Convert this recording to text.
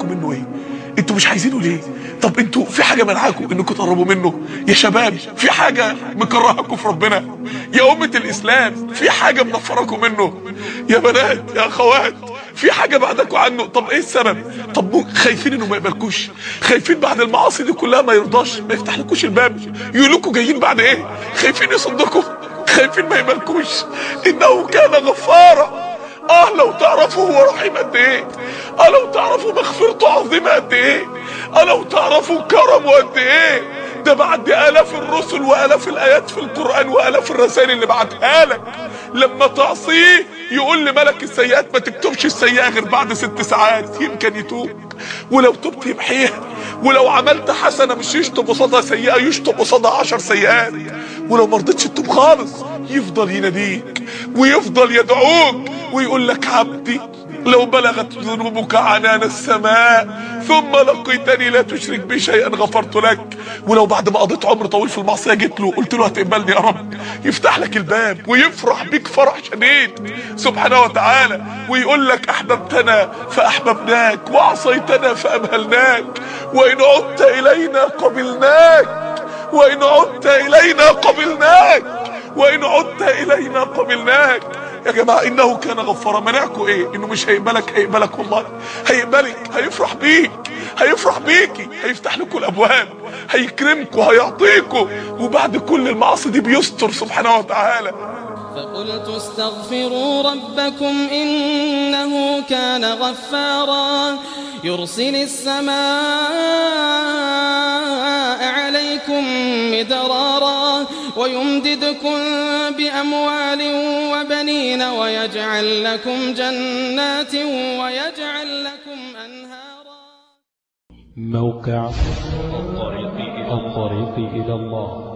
منعكم منه ايه انتوا مش عايزينه ليه طب انتوا في حاجه منعاكم انكم تقربوا منه يا شباب في حاجه مكرهكم في ربنا يا امه الاسلام في حاجه منفركم منه يا بنات يا اخوات في حاجه بعدكم عنه طب ايه السبب طب مو- خايفين انه ما يقبلكوش خايفين بعد المعاصي دي كلها ما يرضاش ما يفتح لكوش الباب يقول لكم جايين بعد ايه خايفين يصدكم خايفين ما يقبلكوش انه كان غفارا اه لو تعرفوا هو رحيم قد ايه اه لو تعرفوا مغفرته عظيمه قد ايه اه لو تعرفوا كرمه قد ايه ده بعد الاف الرسل والاف الايات في القران والاف الرسائل اللي بعتها لك لما تعصيه يقول لملك السيئات ما تكتبش السيئه غير بعد ست ساعات يمكن يتوب ولو تبت يمحيها ولو عملت حسنه مش يشطب قصادها سيئه يشطب قصادها عشر سيئات ولو ما رضيتش تتوب خالص يفضل يناديك ويفضل يدعوك ويقول لك عبدي لو بلغت ذنوبك عنان السماء ثم لقيتني لا تشرك بي شيئا غفرت لك ولو بعد ما قضيت عمر طويل في المعصيه جيت له قلت له هتقبلني يا رب يفتح لك الباب ويفرح بيك فرح شديد سبحانه وتعالى ويقول لك احببتنا فاحببناك وعصيتنا فامهلناك وان عدت الينا قبلناك وإن عدت إلينا قبلناك وإن عدت إلينا قبلناك يا جماعة إنه كان غفارا منعكم إيه إنه مش هيقبلك هيقبلك والله هيقبلك هيفرح بيك هيفرح بيكي هيفتح لكم الأبواب هيكرمكم هيعطيكم وبعد كل المعاصي دي بيستر سبحانه وتعالى فقلت استغفروا ربكم إنه كان غفارا يرسل السماء عليكم مدرارا ويمددكم بأموال وبنين ويجعل لكم جنات ويجعل لكم أنهارا موقع الطريق إلى الله